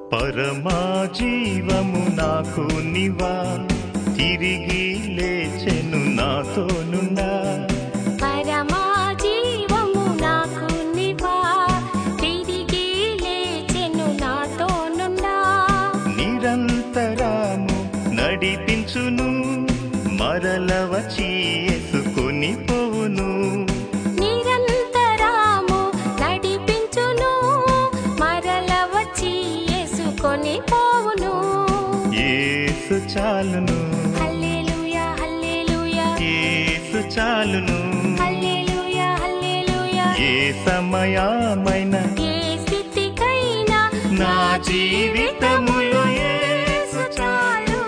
పరమా జీవము నాకు నివా తిరిగి లేచెను నాతోనుండా పరమా జీవము నాకు నివా తిరిగి లేచెను నాతోనుండా నిరంతరము నడిపించును మరల వచ్చి ఎసుకొని పోవును నిరంతరాము నడిపించును మరల వచ్చి యేసుకొని పోవును ఏసు చాలును హల్లెలూయా హల్లెలూయా ఏసు చాలును హల్లెలూయా హల్లెలూయా ఏ సమయమైన ఏ స్థితికైనా నా జీవితములో యేసు చాలును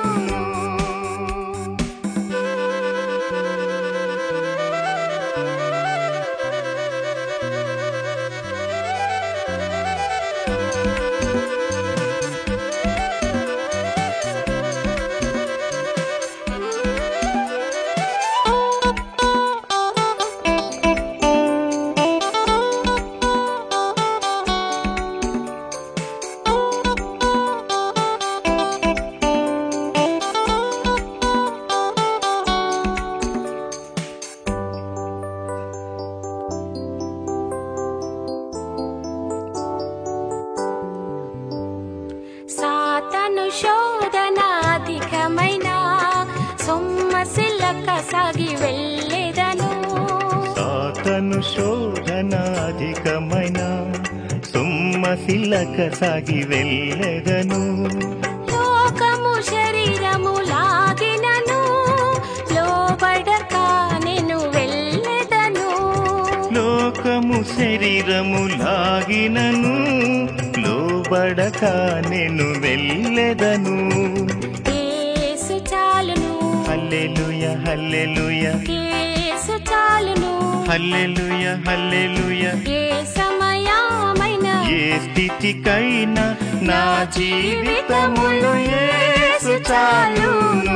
సాతను శోధన అధికమైన సొమ్మసిల్లక సాగి వెళ్ళేదను సాతను శోధన అధికమైన సొమ్మసిల్లక సాగి వెళ్ళెదను లోకము శరీరము లాగినను లోబడక నేను వెళ్ళెదను లోకము శరీరము లాగినను లోబడక నేను వెళ్ళెదను యేసు చాలును హల్లెలూయ హల్లెలూయ యేసు చాలును హల్లెలూయ హల్లెలూయ ఏ సమయమైన ఏ స్థితికైనా నా జీవితములో యేసు చాలును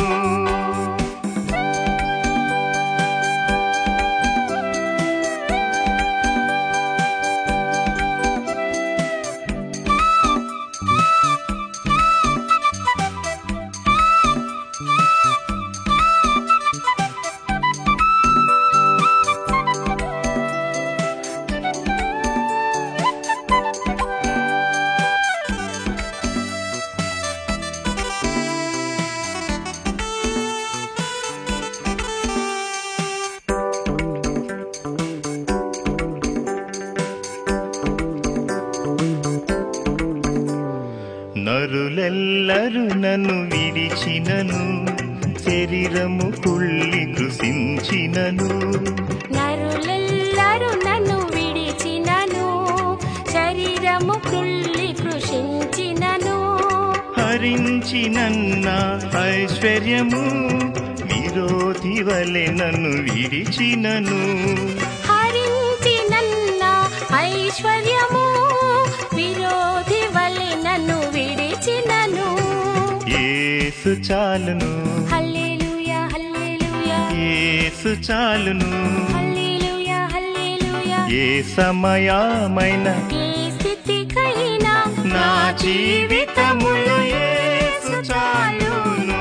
నరులెల్లరు నన్ను విడిచినను శరీరము కుళ్ళి కృషించినను నరులెల్లరు నన్ను విడిచినను శరీరము కృళ్ళి కృషించినను హరించినన్న ఐశ్వర్యము విరోధి వలె నన్ను విడిచినను హరించి నన్న ఐశ్వర్యము విరోధి వలె నన్ను విడిచినను ఏసు చాలును హల్లెలూయా హల్లెలూయా ఏసు చాలును హల్లెలూయా హల్లెలూయా ఏ సమయమైన ఏ స్థితికైనా నా జీవితములో యేసు చాలును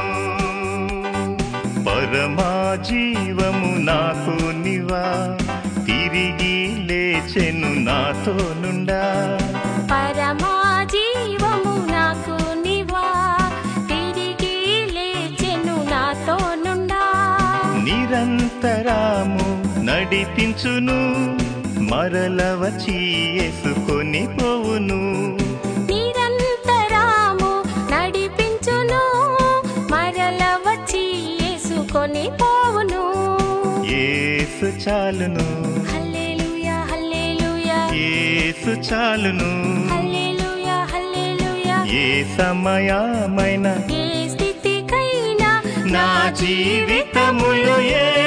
పరమా జీవము నాకు నివా తిరిగి లేచెను నాతో నుండా పరమా జీవము నాకు నివా తిరిగి లేచెను నాతో నుండా నిరంతరము నడిపించును మరల వచ్చి ఎసుకొని పోవును నిరంతరాము నడిపించును మరల వచ్చి యేసుకొని పోవును ఏసు చాలును హల్లెలూయా హల్లెలూయా ఏసు చాలును హల్లెలూయా హల్లెలూయా ఏ సమయమైన ఏ స్థితికైనా నా జీవితములో ఏ